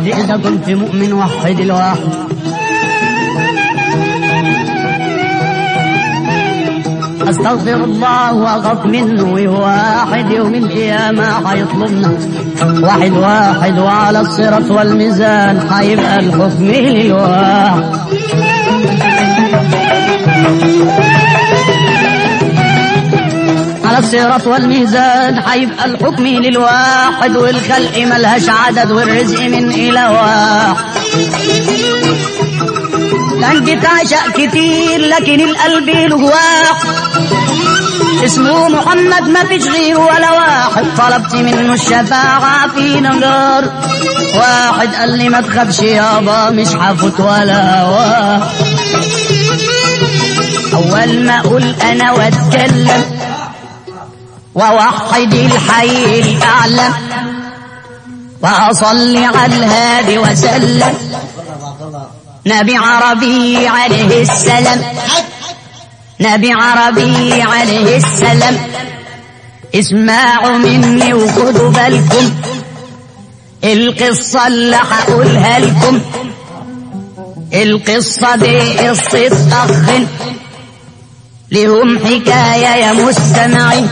واحد إذا كنت مؤمن وحد الواحد استغفر الله واخاف منه واحد يوم القيامة حيطلبنا واحد واحد وعلى الصراط والميزان حيبقى الحكم للواحد على الصراط والميزان حيبقى الحكم للواحد والخلق ملهاش عدد والرزق من إله واحد لأن تعشق كتير لكن القلب له واحد اسمه محمد ما فيش غيره ولا واحد طلبت منه الشفاعة في نجار واحد قال لي ما تخافش يابا مش حفوت ولا واحد أول ما أقول أنا وأتكلم ووحد الحي الأعلى وأصلي على الهادي وسلم نبي عربي عليه السلام نبي عربي عليه السلام اسمعوا مني وخدوا بالكم القصة اللي هقولها لكم القصة دي قصة أخ لهم حكاية يا مستمعين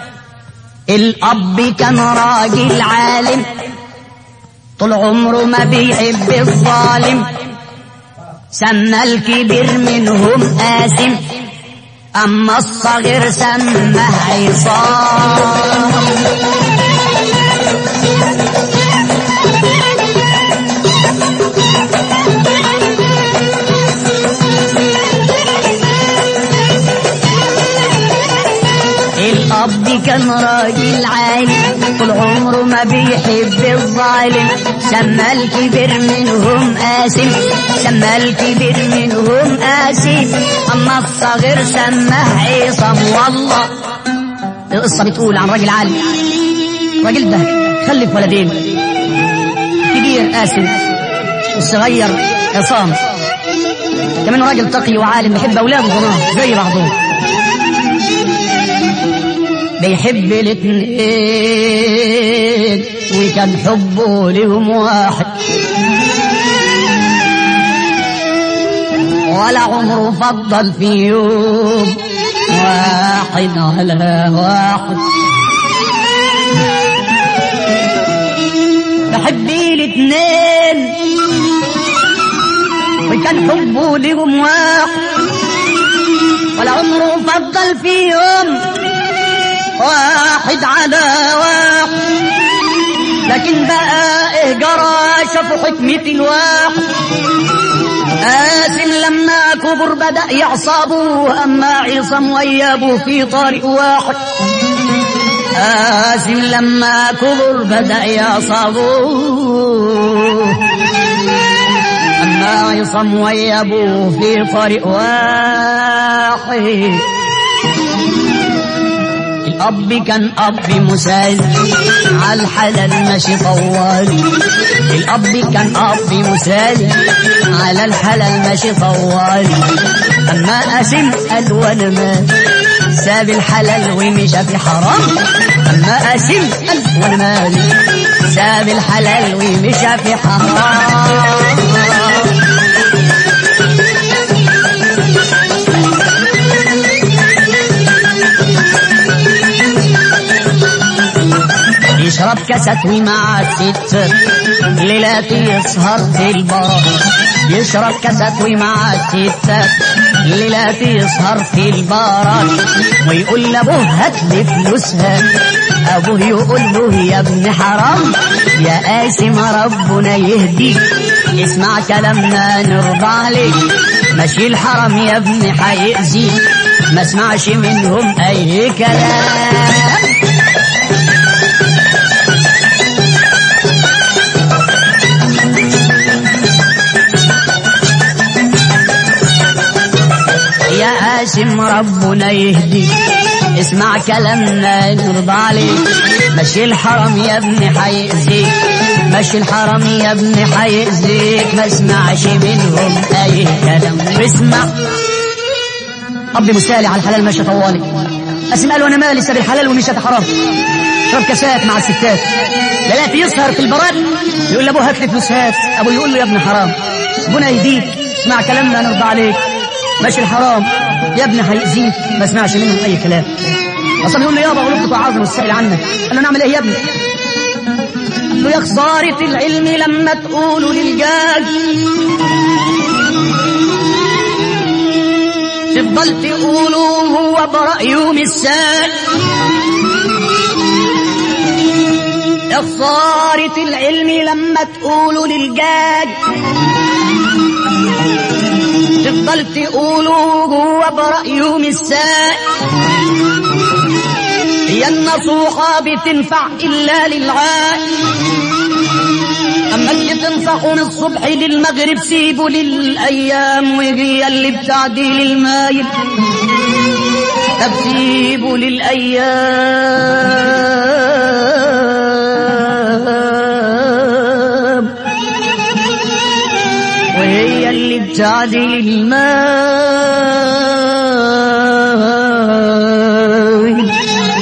الأب كان راجل عالم طول عمره ما بيحب الظالم سمى الكبير منهم آسم أما الصغير سماه عصام الأب كان راجل عالي طول عمره ما بيحب الظالم سمى الكبير منهم آسم سمى الكبير منهم آسم أما الصغير سماه عصام والله القصة بتقول عن راجل عالي راجل ده خلف ولدين كبير آسم والصغير عصام كمان راجل تقي وعالم بيحب أولاده كمان زي بعضهم بيحب الاتنين وكان حبه لهم واحد ولا عمره فضل في يوم واحد على واحد بحب الاتنين وكان حبه لهم واحد ولا عمره فضل في يوم واحد على واحد لكن بقى ايه جرى شافوا حكمة الواحد قاسم لما كبر بدأ يعصابه أما عصام ويابه في طريق واحد قاسم لما كبر بدأ يعصابه أما عصام ويابه في طريق واحد الأب كان أب مسالم على الحلال ماشي طوالي الأب كان أب مسالم على الحلال ماشي طوالي أما قاسم قال وأنا ما ساب الحلال ومشى في حرام أما قاسم قال وأنا مالي ساب الحلال ومشى في حرام يشرب كاسات مع الست ليلات يسهر في البار يشرب كاسات مع الست ليلات يسهر في البارات ويقول لابوه هات لي فلوسها ابوه يقول له يا ابن حرام يا قاسم ربنا يهديك اسمع كلامنا نرضى عليك ماشي الحرام يا ابن حيأذيك ما اسمعش منهم اي كلام يا قاسم ربنا يهدي اسمع كلامنا نرضى عليك ماشي الحرام يا ابني حيأذيك ماشي الحرام يا ابني حيأذيك ما اسمعش منهم اي كلام اسمع اب مسالي على الحلال ماشي طوالي قاسم قال وانا مالي ساب الحلال ومشى في حرام يشرب كاسات مع الستات ليلات يسهر في البراد يقول لابوه هات لي فلوس هات ابوه يقول له يا ابن حرام ابونا يهديك اسمع كلامنا نرضى عليك ماشي الحرام يا ابني هيأذيك ما اسمعش منهم اي كلام اصلا يقول لي يابا غلبت وعظم السائل عنك قال له نعمل ايه يا ابني قال له يا خسارة العلم لما تقولوا للجاج تفضل تقولوا هو برأيه مثال يا خسارة العلم لما تقولوا للجاج تفضل تقولوا هو برأيه مثال هي النصوحة بتنفع إلا للعاق أما اللي تنصحوا من الصبح للمغرب سيبوا للأيام وهي اللي بتعدي للمايل طب سيبوا للأيام وهي اللي بتعدي للمايل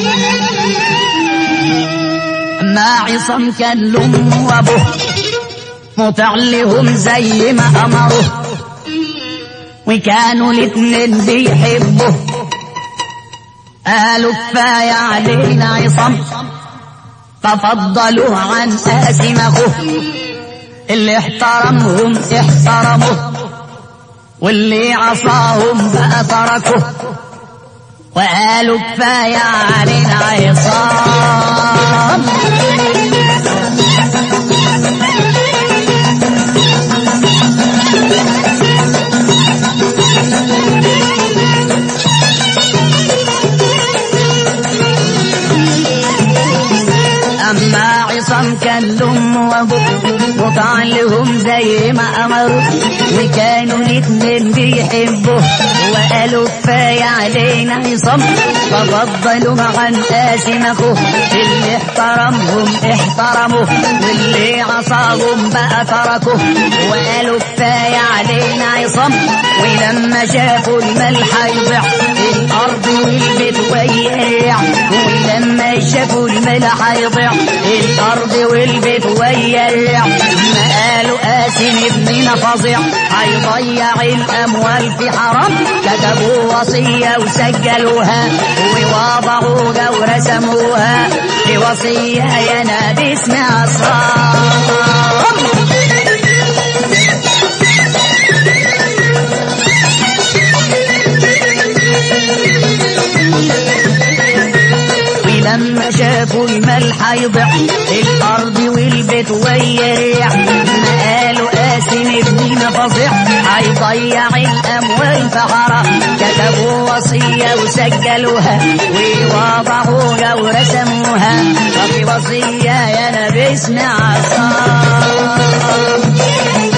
ما عصام كان لأم وأبوه مطع لهم زي ما أمره وكانوا الاتنين بيحبوا قالوا كفاية علينا عصام ففضلوا عن قاسم أخوه اللي احترمهم احترموه واللي عصاهم بقى تركوه وقالوا كفاية علينا عصام أما عصام كان لهم وأبوه وطعن لهم زي ما أمروا وكانوا الاتنين بيحبوه وقالوا كفاية علينا عصام ففضلوا عن قاسم أخوه اللي احترمهم احترموه واللي عصاهم بقى تركوه وقالوا كفاية علينا عصام ولما شافوا الملح يضيع الأرض والبيت ويقع ولما شافوا الملح يضيع الأرض والبيت ويقع ما قالوا قاسم ابننا فظيع هيضيع الأموال في حرام كتبوا وصية وسجلوها ووضعوها ورسموها في وصية يا نبي اسمها صام ولما شافوا الملح يضيع الارض والبيت ويريع ما قالوا قاسم ابننا فظيع هيضيع الاموال فحرة كتبوا وصية وسجلوها ووضعوها ورسموها وفي وصية يا نبي اسمع الصام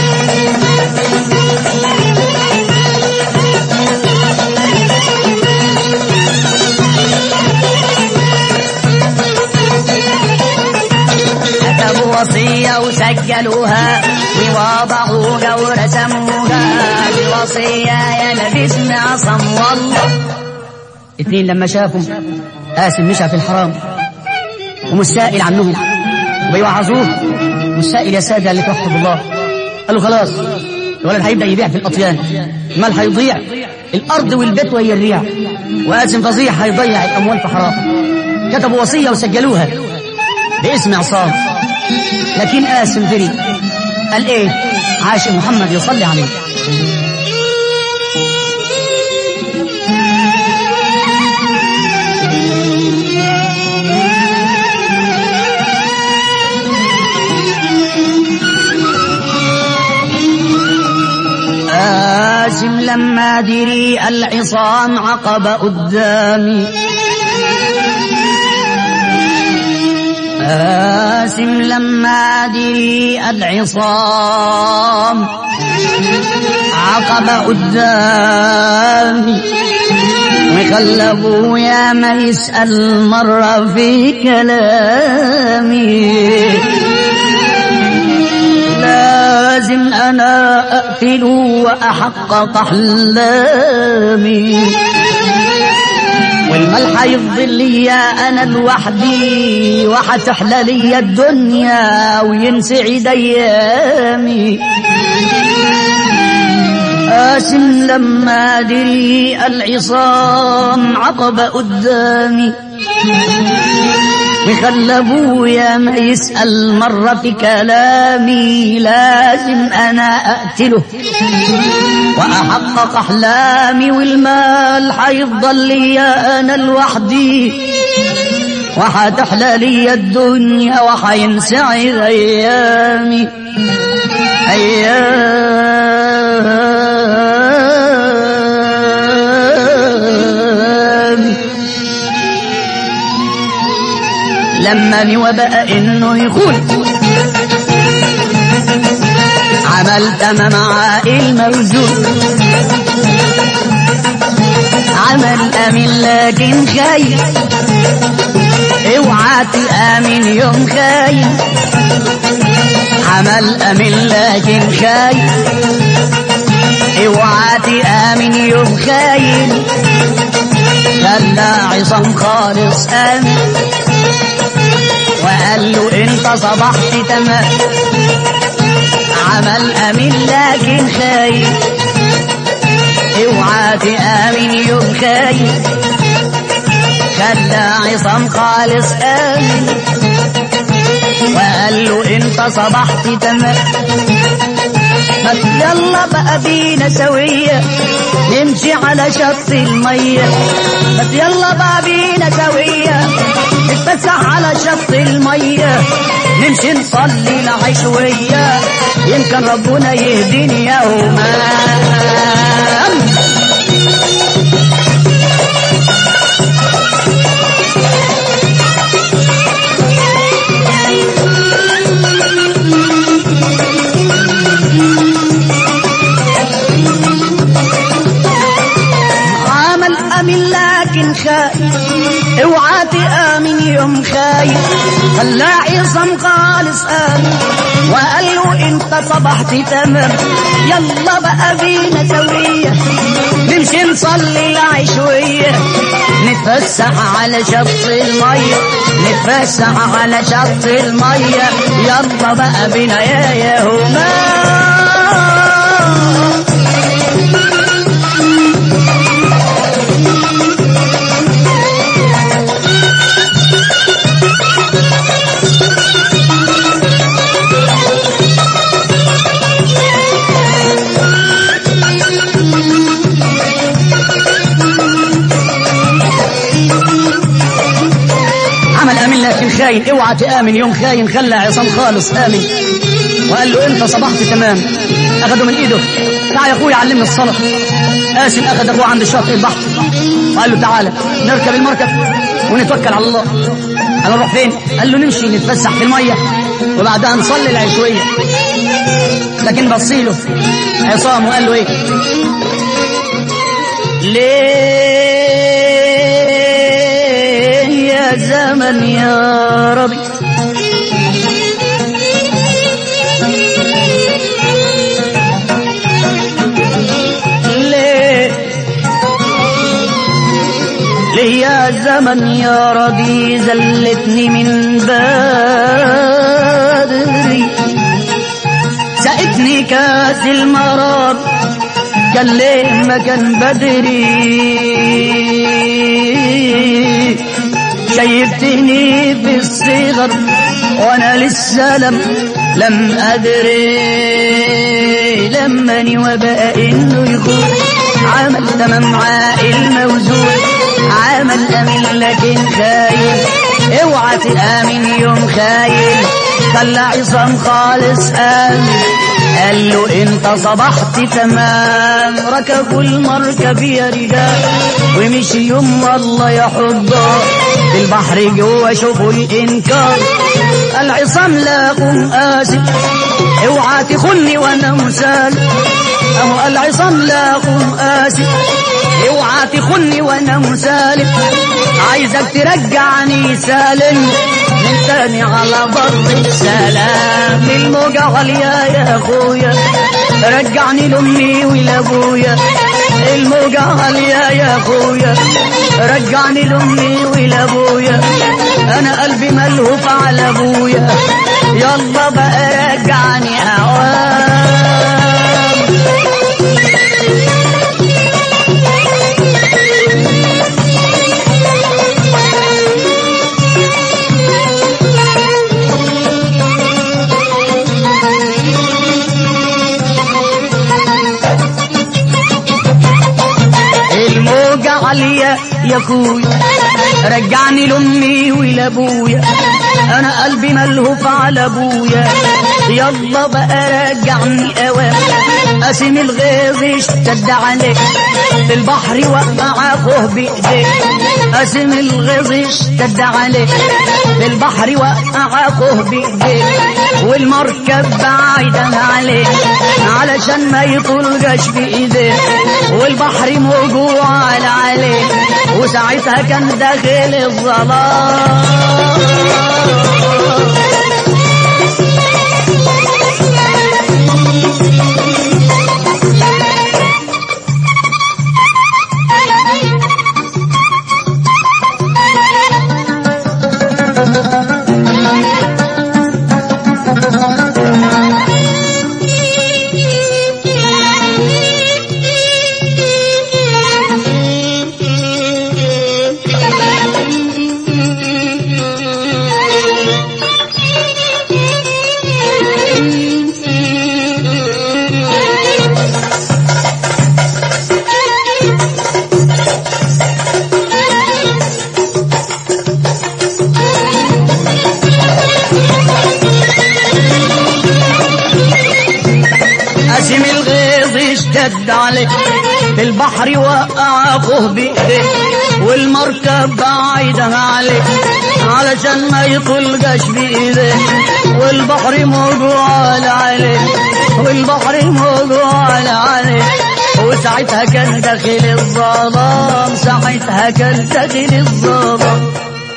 كتبوا وصية وسجلوها ووضعوها ورسموها بوصية يا نبي اسمع صم والله اتنين لما شافوا قاسم مشى في الحرام ومش سائل عنهم وبيوعظوه مش سائل يا سادة اللي توحد الله قالوا خلاص الولد هيبدأ يبيع في الأطيان المال هيضيع الأرض والبيت وهي الريع وقاسم فظيع هيضيع الأموال في حرام كتبوا وصية وسجلوها باسم عصام لكن قاسم دري قال ايه عاشق محمد يصلي عليه قاسم لما دري العصام عقب قدامي قاسم لما دري العصام عقب قدامي وخلبوا يا ما يسأل مرة في كلامي لازم أنا أقتل وأحقق أحلامي مال حيفضل ليا انا لوحدي وحتحلى ليا الدنيا وينسعد ايامي قاسم لما دري العصام عقب قدامي وخلى ابويا ما يسأل مرة في كلامي لازم انا اقتله واحقق احلامي والمال حيفضل ليا انا لوحدي وحتحلى لي الدنيا وحينسعد ايامي ايامي لما وبقى انه يخون عملت مع الموزون عمل امين لكن خايف اوعى تامن يوم خايف عمل امين لكن خايف اوعى تامن يوم خايف خلى عصام خالص امن وقال له انت صبحت تمام عمل امين لكن خايف اوعى تامن يوم خايف خلى عصام خالص امن وقال له انت صبحت تمام بس يلا بقى بينا سوية نمشي على شط المية بس يلا بقى بينا سوية نتفسح على شط المية نمشي نصلي العشوية يمكن ربنا يهديني يوما عمل امن لكن خايف اوعى تامن يوم خايف خلى عصام خالص امن وقال له انت صبحت تمام يلا بقى بينا سويه نمشي نصلي العشويه نتفسح على شط الميه نتفسح على شط الميه يلا بقى بينا يا يا هما عمل امن لكن خاين اوعى تامن يوم خاين خلى عصام خالص امن وقال له انت صبحت تمام اخده من ايده تعال يا اخويا علمني الصلاه قاسم اخذ اخوه عند شاطئ البحر وقال له تعالى نركب المركب ونتوكل على الله قال له نروح فين قال له نمشي نتفسح في الميه وبعدها نصلي العشويه لكن بصيله عصام وقال له ايه ليه يا زمن يا ربي ليه ليه يا زمن يا ربي زلتني من بدري سقتني كاس المرار كان ليه ما كان بدري شيبتني في الصغر وانا لسه لم لم ادري لمني وبقى انه يكون عمل تمام عائل موزون عمل امين لكن خاين اوعى تامن يوم خاين خلى عصام خالص امن قال له انت صبحت تمام ركبوا المركب يا رجال ومشي يوم والله يا حضار في البحر جوا شوفوا الانكار العصام لاقوم اسف اوعى تخني وانا مسال اهو العصام لاقوم اسف اوعى تخني وانا مسالم عايزك ترجعني سالم من تاني على بر السلام الموجة غالية يا اخويا رجعني لامي ولابويا الموجة عالية يا اخويا رجعني لامي ولابويا انا قلبي ملهوف على ابويا يلا بقى رجعني اوام الموجة عالية يا اخويا رجعني لامي ولابويا انا قلبي ملهوف على ابويا يلا بقى رجعني اوام قاسم الغيظ اشتد عليك في البحر وقع اخوه بايديك قاسم الغيظ اشتد عليك في البحر وقع اخوه بايديك والمركب بعيدا عليك علشان ما يطلقش بايديك والبحر موجوع على عليك وساعتها كان داخل الظلام قاسم الغيظ اشتد عليه في البحر وقع اخوه بايديه والمركب بعيدا عليه علشان ما يطلقش بايديه والبحر موجوع عليه والبحر موجوع عليه وساعتها كان داخل الظلام ساعتها كان داخل الظلام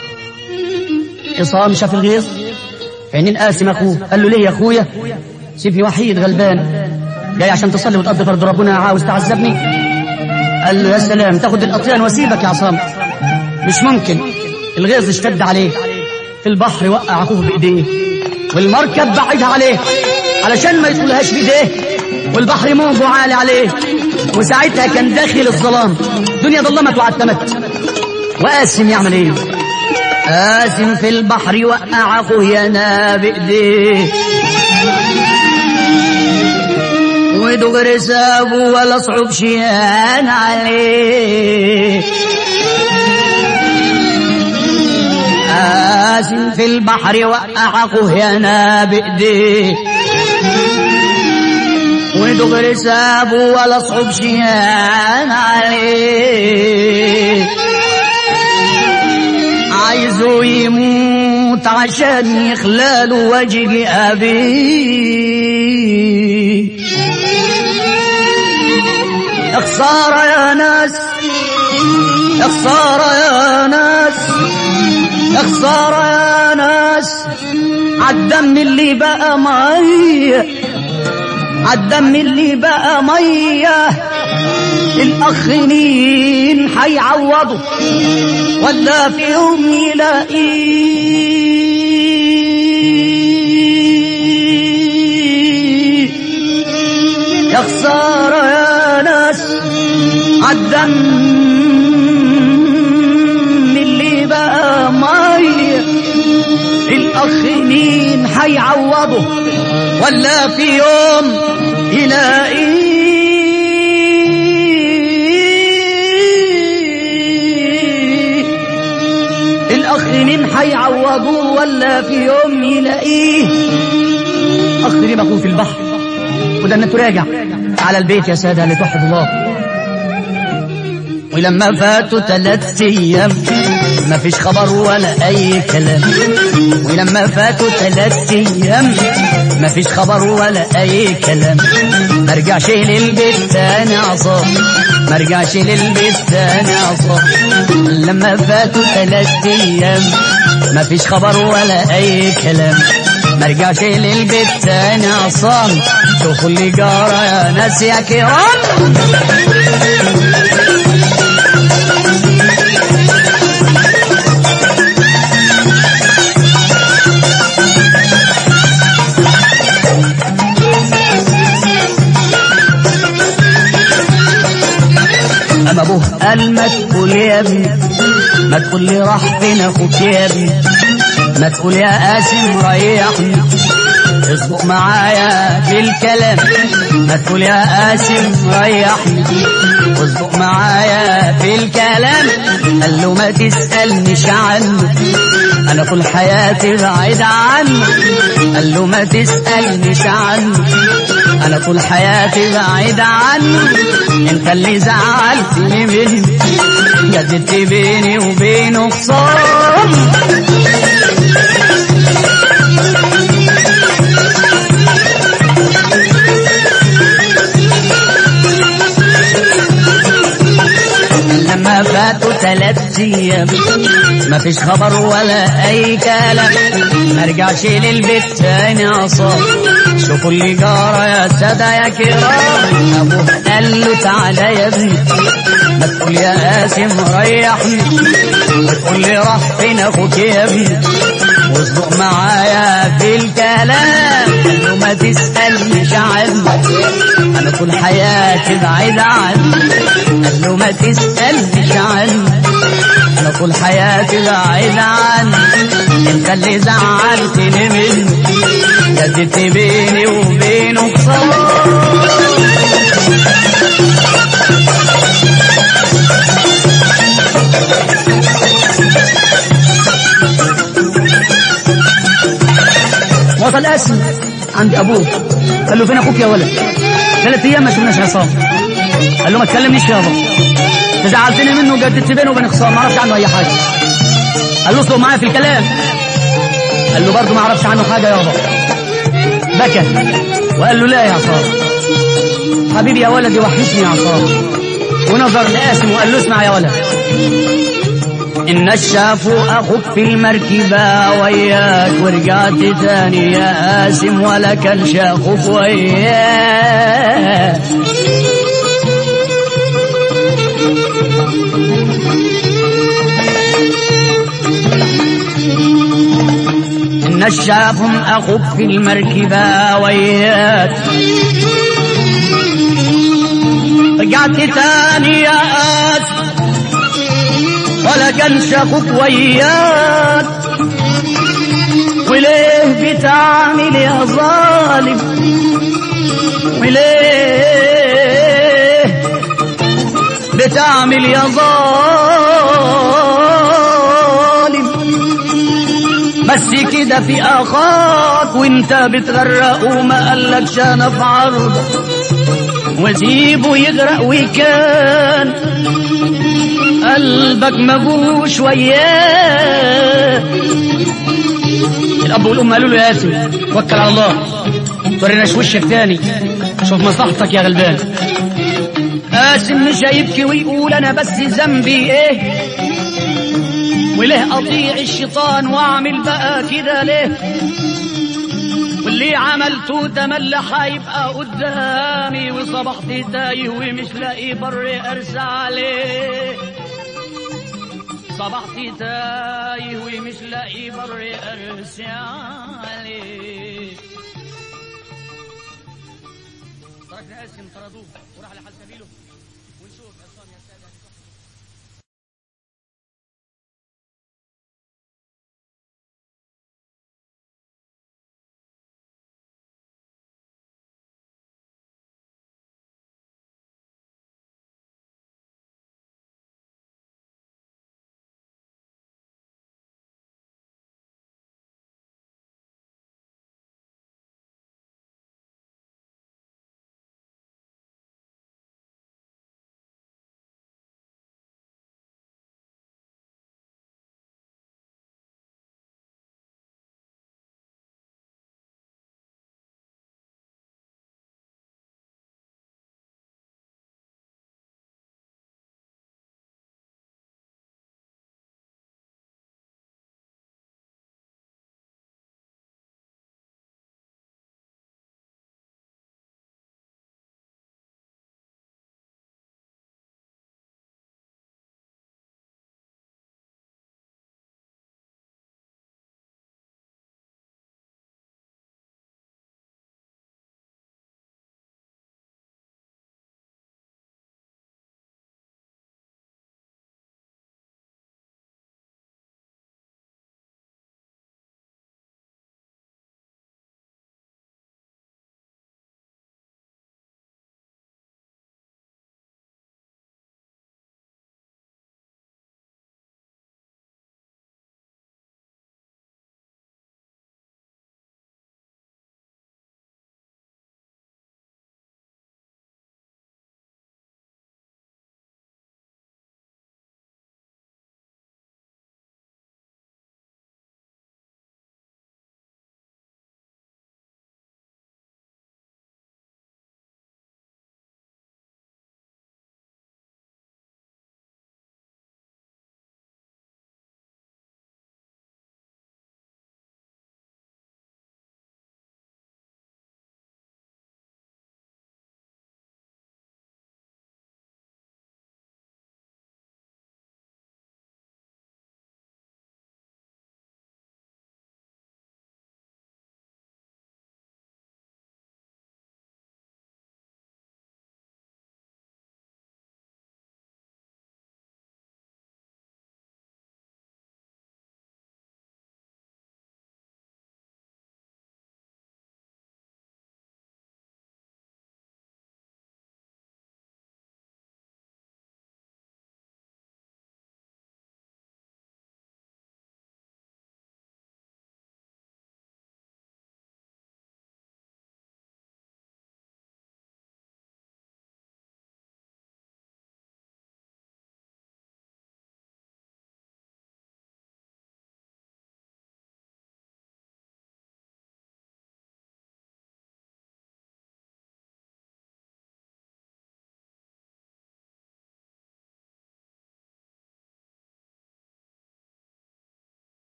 عصام شاف الغيظ عينين قاسم اخوه قال له ليه يا اخويا سيبني وحيد غلبان جاي عشان تصلي وتقضي فرض ربنا عاوز تعذبني قال له يا سلام تاخد الاطيان واسيبك يا عصام مش ممكن الغيظ اشتد عليه في البحر وقع اخوه بايديه والمركب بعدها عليه علشان ما يدخلهاش بايديه والبحر موجه عالي عليه وساعتها كان داخل الظلام الدنيا ظلمت وعتمت وقاسم يعمل ايه قاسم في البحر وقع اخوه ينا بايديه ودغري سابه ولا صعب شيان عليه قاسم في البحر وقع اخوه ينا بايديه ودغري سابه ولا صعب شيان عليه عايزه يموت عشان يخلاله وجه أبيه يا خسارة يا ناس يا خسارة يا ناس يا خسارة يا ناس عالدم اللي بقى مية عالدم اللي بقى مية الأخ مين هيعوضه ولا في يوم يلاقيه يا خسارة يا ناس عالدم اللي بقى مية الأخ مين هيعوضه ولا في يوم يلاقيه الأخ مين هيعوضه ولا في يوم يلاقيه أخ ليه بكون في البحر وده انك تراجع على البيت يا سادة لتوحد الله ولما فاتوا ثلاث ايام ما فيش خبر ولا اي كلام ولما فاتوا ثلاث ايام ما فيش خبر ولا اي كلام ما رجعش للبيت تاني عصام ما رجعش للبيت تاني عصام لما فاتوا ثلاث ايام ما فيش خبر ولا اي كلام مرجعش للبيت تاني عصام شوفوا اللي جرى يا ناس يا كرام اما ابوه قال ما تقول يا ابني ما تقول لي راح فين اخوك يا ابني ما تقول يا قاسم ريحني اصبق معايا في الكلام ما تقول يا قاسم ريحني اصبق معايا في الكلام قال له ما تسألنيش عنه انا طول حياتي بعيد عنه قال له ما تسألنيش عنه انا طول حياتي بعيد عنه انت اللي زعلتني منه جددت بيني وبينه خصام لما فاتوا ثلاث ايام ما فيش خبر ولا اي كلام ما رجعش للبيت تاني عصام شوفوا اللي جرى يا سادة يا كرام ابوه قال له تعالى يا ابني ما تقول يا قاسم ريحني ما تقول لي راح فين اخوك يا ابني واصدق معايا في الكلام قال له ما تسألنيش عنه انا طول حياتي بعيد عنه قال له ما تسألنيش عنه انا طول حياتي بعيد عنه انت اللي زعلتني منه جددت بيني وبينه خصام وصل اسم عند ابوه قال له فين اخوك يا ولد ثلاث ايام ما شفناش عصام قال له ما تكلمنيش يابا انت زعلتني منه وجددت بينه وبين خصام ما اعرفش عنه اي حاجه قال له اصبر معايا في الكلام قال له برضه ما اعرفش عنه حاجه يابا بكى وقال له لا يا عصام حبيبي يا ولدي وحشني يا عصام ونظر لقاسم وقال له اسمع يا ولد إن الشاف أخوك في المركبة وياك ورجعت تاني يا قاسم ولا كان شاخوك وياك إن الشاف أخوك في المركبة وياك رجعت تاني يا قاسم ولا كان شافوك وياك وليه بتعمل يا ظالم وليه بتعمل يا ظالم بس كده في اخاك وانت بتغرق وما قالكش انا في عرضك وسيبه يغرق وكان قلبك مجوش وياه الاب والام قالوا له يا ياسر توكل على الله توريناش وشك تاني شوف مصلحتك يا غلبان قاسم مش هيبكي ويقول انا بس ذنبي ايه وليه اطيع الشيطان واعمل بقى كده ليه واللي عملته ده اللي هيبقى قدامي وصبحت تايه ومش لاقي بر ارسى عليه صبحت تايه ومش لاقي بر ارسى عليه تركنا قاسم طردوه وراح لحال سبيله